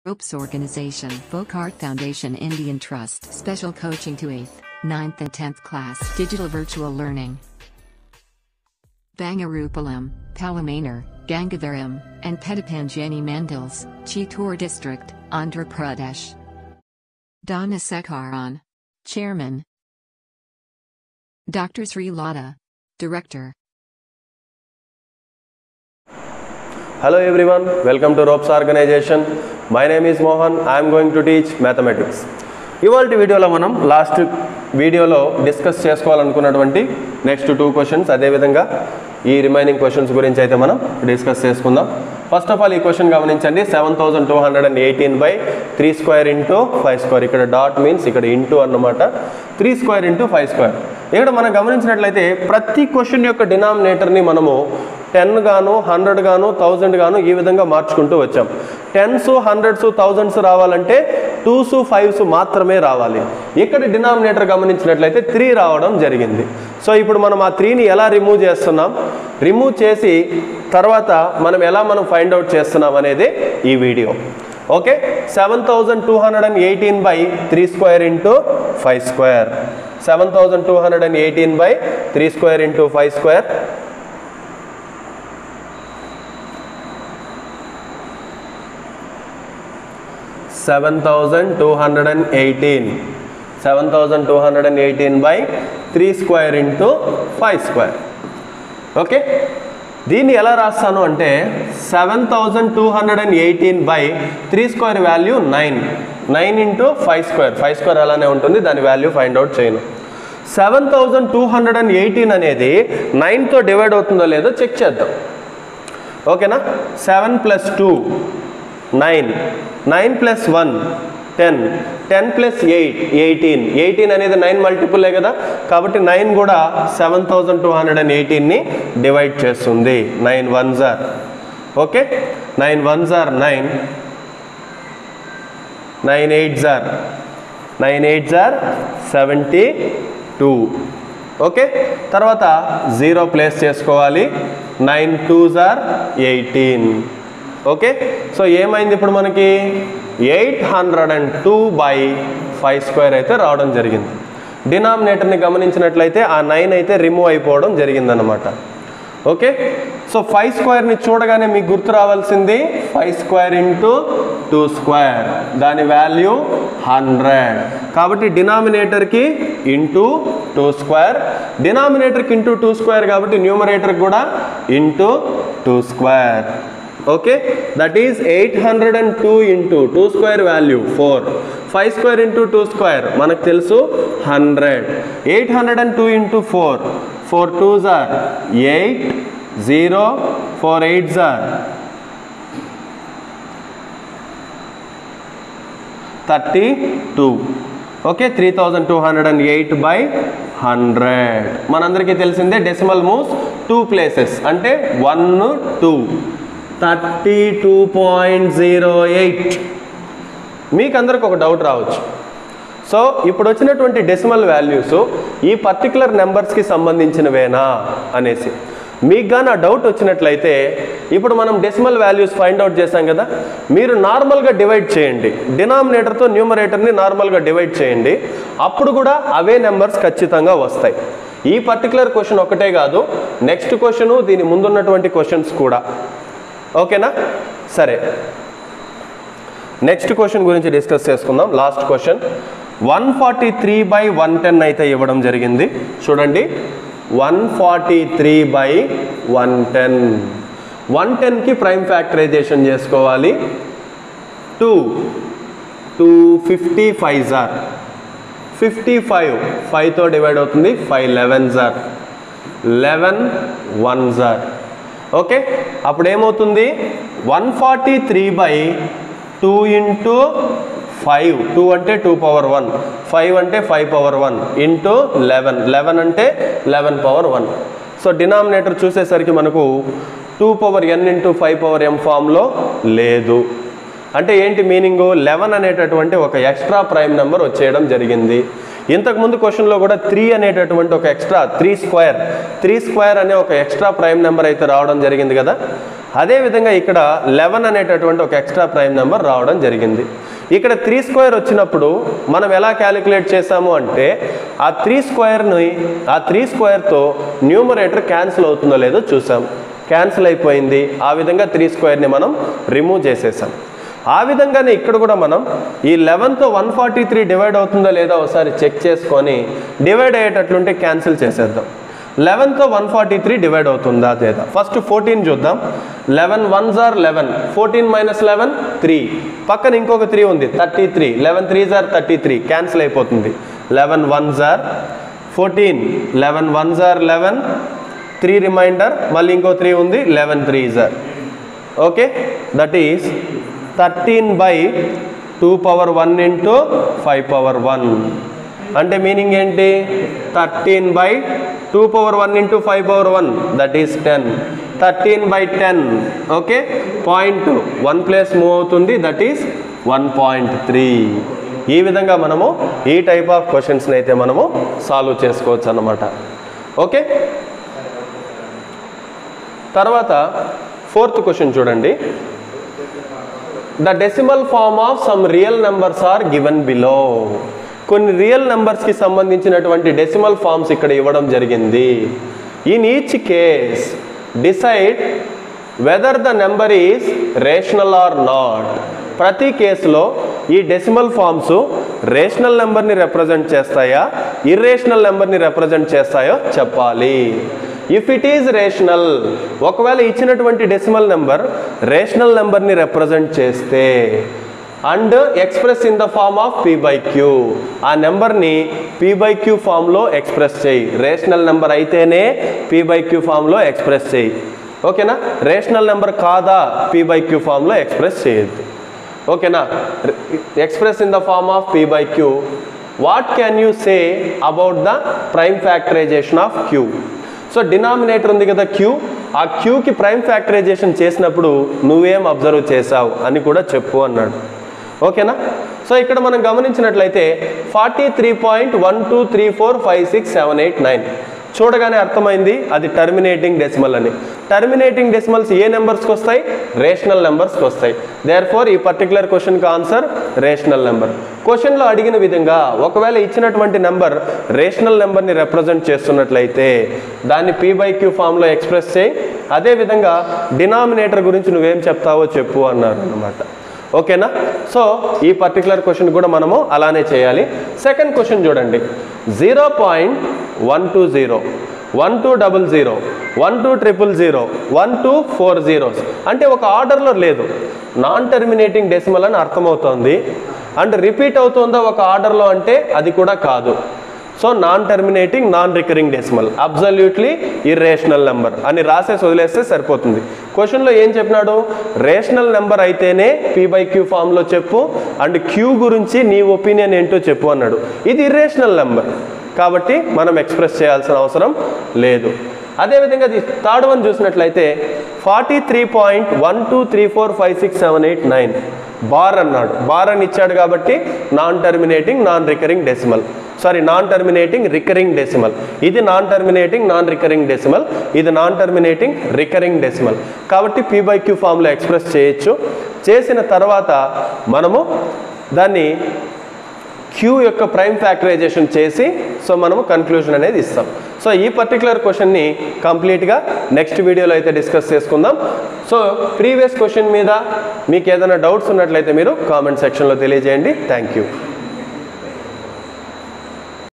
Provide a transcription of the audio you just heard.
Ropes Organization, Vocart Foundation Indian Trust, Special Coaching to 8th, 9th and 10th Class, Digital Virtual Learning. Bangarupalam, Palamanar, Gangavaram, and Petapanjani Mandals, Chittor District, Andhra Pradesh. Donna Sekaran. Chairman. Dr. Sri Lada. Director. Hello everyone, welcome to Ropes Organization. My name is Mohan. I am going to teach mathematics. ఇవాళ వీడియోలో మనం last వీడియోలో discuss చేసుకోవాలనుకున్నటువంటి next two questions అదేవిధంగా ఈ remaining questions గురించి అయితే మనం డిస్కస్ చేసుకుందాం ఫస్ట్ ఆఫ్ ఆల్ ఈ క్వశ్చన్ గమనించండి seven thousand two hundred and eighteen by three square into five square ఇక్కడ డాట్ మీన్స్ ఇక్కడ ఇంటూ అన్నమాట three square into five square ఇక్కడ మనం గమనించినట్లయితే ప్రతి క్వశ్చన్ యొక్క డినామినేటర్ని మనము టెన్ గాను హండ్రెడ్ గాను థౌజండ్ గాను ఈ విధంగా మార్చుకుంటూ వచ్చాం టెన్స్ హండ్రెడ్స్ థౌజండ్స్ రావాలంటే టూస్ ఫైవ్స్ మాత్రమే రావాలి ఇక్కడ డినామినేటర్ గమనించినట్లయితే త్రీ రావడం జరిగింది సో ఇప్పుడు మనం ఆ త్రీని ఎలా రిమూవ్ చేస్తున్నాం రిమూవ్ చేసి తర్వాత మనం ఎలా మనం ఫైండ్ అవుట్ చేస్తున్నాం అనేది ఈ video okay seven thousand two hundred and eighteen by three square into five square seven thousand two hundred and eighteen by three square into five square seven thousand two hundred and eighteen seven thousand two hundred and eighteen by three square into five square okay దీన్ని ఎలా రాస్తాను అంటే seven thousand two hundred and eighteen by three square value nine nine into five square five square అలానే ఉంటుంది దాని value find out చేయను seven thousand two hundred and eighteen అనేది నైన్తో డివైడ్ అవుతుందో లేదో చెక్ చేద్దాం ఓకేనా seven plus two nine nine plus one ten ten plus eight eighteen eighteen అనేది నైన్ మల్టిపులే కదా కాబట్టి నైన్ కూడా seven thousand two hundred and ఎయిటీన్ని డివైడ్ చేస్తుంది నైన్ వన్ జార్ ఓకే నైన్ వన్ జార్ నైన్ నైన్ ఎయిట్ జార్ నైన్ ఎయిట్ జార్ సెవెంటీ టూ ఓకే తర్వాత జీరో ప్లేస్ చేసుకోవాలి నైన్ టూ జార్ ఎయిటీన్ ఓకే సో ఏమైంది ఇప్పుడు మనకి eight hundred and two by five square అయితే రావడం జరిగింది డినామినేటర్ని గమనించినట్లయితే ఆ నైన్ అయితే రిమూవ్ అయిపోవడం జరిగిందనమాట ఓకే సో ఫైవ్ స్క్వేర్ని చూడగానే మీకు గుర్తు రావాల్సింది five square into two square దాని వాల్యూ హండ్రెడ్ కాబట్టి డినామినేటర్కి ఇంటూ టూ స్క్వేర్ డినామినేటర్కి ఇంటూ టూ స్క్వేర్ కాబట్టి న్యూమరేటర్కి కూడా into two square okay that is eight hundred and two into two square value four five square into two square మనకు తెలుసు hundred eight hundred and two into four four two జార్ eight zero four eight జార్ thirty two okay three thousand two hundred and eight by hundred మనందరికీ తెలిసిందే decimal moves two places అంటే one two thirty two point zero eight మీకు అందరికి ఒక doubt రావచ్చు so ఇప్పుడు వచ్చినటువంటి డెసిమల్ వాల్యూస్ ఈ పర్టికులర్ నెంబర్స్కి సంబంధించినవేనా అనేసి మీకు కానీ ఆ డౌట్ వచ్చినట్లయితే ఇప్పుడు మనం డెసిమల్ వాల్యూస్ ఫైండ్ అవుట్ చేశాం కదా మీరు నార్మల్గా డివైడ్ చేయండి డినామినేటర్తో న్యూమరేటర్ని నార్మల్గా డివైడ్ చేయండి అప్పుడు కూడా అవే నెంబర్స్ ఖచ్చితంగా వస్తాయి ఈ పర్టికులర్ క్వశ్చన్ ఒకటే కాదు నెక్స్ట్ క్వశ్చన్ దీని ముందున్నటువంటి క్వశ్చన్స్ కూడా ఓకేనా సరే నెక్స్ట్ క్వశ్చన్ గురించి డిస్కస్ చేసుకుందాం last question one forty three by one ten అయితే ఇవ్వడం జరిగింది చూడండి one forty three by one ten one టెన్కి ప్రైమ్ ఫ్యాక్టరైజేషన్ చేసుకోవాలి టూ టూ ఫిఫ్టీ ఫైవ్ జార్ ఫిఫ్టీ ఫైవ్ ఫైవ్తో డివైడ్ అవుతుంది ఫైవ్ లెవెన్ జార్ లెవెన్ వన్ జార్ ఓకే అప్పుడు ఏమవుతుంది one forty three by two into five two అంటే టూ పవర్ వన్ ఫైవ్ అంటే five power one into eleven eleven అంటే eleven power one so denominator చూసేసరికి మనకు two power N into five power M ఫామ్లో లేదు అంటే ఏంటి మీనింగ్ లెవెన్ అనేటటువంటి ఒక ఎక్స్ట్రా ప్రైమ్ నెంబర్ వచ్చేయడం జరిగింది ఇంతకుముందు క్వశ్చన్లో కూడా త్రీ అనేటటువంటి ఒక extra three square three square అనే ఒక ఎక్స్ట్రా ప్రైమ్ నెంబర్ అయితే రావడం జరిగింది కదా అదేవిధంగా ఇక్కడ లెవెన్ అనేటటువంటి ఒక ఎక్స్ట్రా ప్రైమ్ నెంబర్ రావడం జరిగింది ఇక్కడ త్రీ స్క్వేర్ వచ్చినప్పుడు మనం ఎలా క్యాలిక్యులేట్ చేసాము అంటే ఆ త్రీ స్క్వేర్ని ఆ త్రీ స్క్వేర్తో న్యూమరేటర్ క్యాన్సిల్ అవుతుందో లేదో చూసాం క్యాన్సిల్ అయిపోయింది ఆ విధంగా త్రీ స్క్వేర్ని మనం రిమూవ్ చేసేసాం ఆ విధంగానే ఇక్కడ కూడా మనం ఈ లెవెన్తో వన్ ఫార్టీ త్రీ డివైడ్ అవుతుందో లేదో ఒకసారి చెక్ చేసుకొని డివైడ్ అయ్యేటట్లుంటే క్యాన్సిల్ చేసేద్దాం లెవెన్తో వన్ ఫార్టీ త్రీ డివైడ్ అవుతుందా లేదా ఫస్ట్ ఫోర్టీన్ చూద్దాం లెవెన్ వన్ జార్ eleven fourteen minus eleven three పక్కన ఇంకొక త్రీ ఉంది థర్టీ త్రీ లెవెన్ త్రీ జార్ థర్టీ త్రీ క్యాన్సిల్ అయిపోతుంది లెవెన్ వన్ జార్ ఫోర్టీన్ లెవెన్ వన్ జార్ లెవెన్ త్రీ రిమైండర్ మళ్ళీ ఇంకో త్రీ ఉంది లెవెన్ త్రీ జార్ okay that is thirteen by two power one into five power one అంటే మీనింగ్ ఏంటి thirteen by two power one into five power one that is ten thirteen by ten okay point one place move అవుతుంది that is one point three ఈ విధంగా మనము ఈ type of క్వశ్చన్స్ని అయితే మనము సాల్వ్ చేసుకోవచ్చు అన్నమాట ఓకే తర్వాత ఫోర్త్ క్వశ్చన్ చూడండి the decimal form of some real numbers are given below కొన్ని రియల్ నెంబర్స్కి సంబంధించినటువంటి డెసిమల్ ఫార్మ్స్ ఇక్కడ ఇవ్వడం జరిగింది in each case decide whether the number is rational or not ప్రతి కేసులో ఈ డెసిమల్ ఫార్మ్స్ రేషనల్ నెంబర్ని రిప్రజెంట్ చేస్తాయా ఇర్రేషనల్ నెంబర్ని రిప్రజెంట్ చేస్తాయో చెప్పాలి ఇఫ్ ఇట్ ఈజ్ రేషనల్ ఒకవేళ ఇచ్చినటువంటి డెసిమల్ నెంబర్ రేషనల్ నెంబర్ని రిప్రజెంట్ చేస్తే and express in the form of p by q ఆ నెంబర్ని పీ బై క్యూ ఫామ్లో ఎక్స్ప్రెస్ చేయి రేషనల్ నెంబర్ అయితేనే పీ బై క్యూ ఫామ్లో ఎక్స్ప్రెస్ చేయి ఓకేనా రేషనల్ నెంబర్ కాదా పీ బై క్యూ ఫామ్లో ఎక్స్ప్రెస్ చేయొద్దు ఓకేనా express in the form of p by q what can you say about the prime factorization of q so denominator ఉంది కదా క్యూ ఆ క్యూకి ప్రైమ్ ఫ్యాక్టరైజేషన్ చేసినప్పుడు నువ్వేం అబ్జర్వ్ చేసావు అని కూడా చెప్పు అన్నాడు ఓకేనా సో ఇక్కడ మనం గమనించినట్లయితే forty three point one two three four five six seven eight nine చూడగానే అర్థమైంది అది టర్మినేటింగ్ డెసిమల్ అని టర్మినేటింగ్ డెసిమల్స్ ఏ నెంబర్స్కి వస్తాయి రేషనల్ నెంబర్స్కి వస్తాయి దేర్ ఫోర్ ఈ పర్టికులర్ క్వశ్చన్కి ఆన్సర్ రేషనల్ నెంబర్ క్వశ్చన్లో అడిగిన విధంగా ఒకవేళ ఇచ్చినటువంటి నెంబర్ రేషనల్ నెంబర్ని రిప్రజెంట్ చేస్తున్నట్లయితే దాన్ని పీ బై క్యూ ఫామ్లో ఎక్స్ప్రెస్ చేయి అదేవిధంగా డినామినేటర్ గురించి నువ్వేం చెప్తావో చెప్పు అన్నారు అన్నమాట ఓకేనా సో ఈ పర్టికులర్ క్వశ్చన్ కూడా మనము అలానే చేయాలి సెకండ్ క్వశ్చన్ చూడండి zero point one two zero one two double zero one two triple zero one two four zeros అంటే ఒక ఆర్డర్లో లేదు నాన్ టర్మినేటింగ్ డెసిమల్ అని అర్థమవుతోంది అండ్ రిపీట్ అవుతుందో ఒక ఆర్డర్లో అంటే అది కూడా కాదు so non terminating non recurring decimal absolutely irrational number అని రాసేసి వదిలేస్తే సరిపోతుంది క్వశ్చన్లో ఏం చెప్పినాడు రేషనల్ నెంబర్ అయితేనే పీ బై క్యూ ఫామ్లో చెప్పు అండ్ క్యూ గురించి నీ ఒపీనియన్ ఏంటో చెప్పు అన్నాడు ఇది ఇర్రేషనల్ నెంబర్ కాబట్టి మనం ఎక్స్ప్రెస్ చేయాల్సిన అవసరం లేదు అదేవిధంగా ఇది థర్డ్ వన్ చూసినట్లయితే forty three point one two three four five six seven eight nine bar అన్నాడు బార్ అని ఇచ్చాడు కాబట్టి non terminating non recurring decimal sorry non terminating recurring decimal ఇది non terminating non recurring decimal ఇది non terminating recurring decimal కాబట్టి p by q ఫామ్లో express చేయొచ్చు చేసిన తర్వాత మనము దాన్ని క్యూ యొక్క ప్రైమ్ ఫ్యాక్టరైజేషన్ చేసి సో మనము కన్క్లూజన్ అనేది ఇస్తాం సో ఈ పర్టికులర్ క్వశ్చన్ని కంప్లీట్గా నెక్స్ట్ వీడియోలో అయితే డిస్కస్ చేసుకుందాం సో ప్రీవియస్ క్వశ్చన్ మీద మీకు ఏదైనా డౌట్స్ ఉన్నట్లయితే మీరు కామెంట్ సెక్షన్లో తెలియజేయండి థ్యాంక్ యూ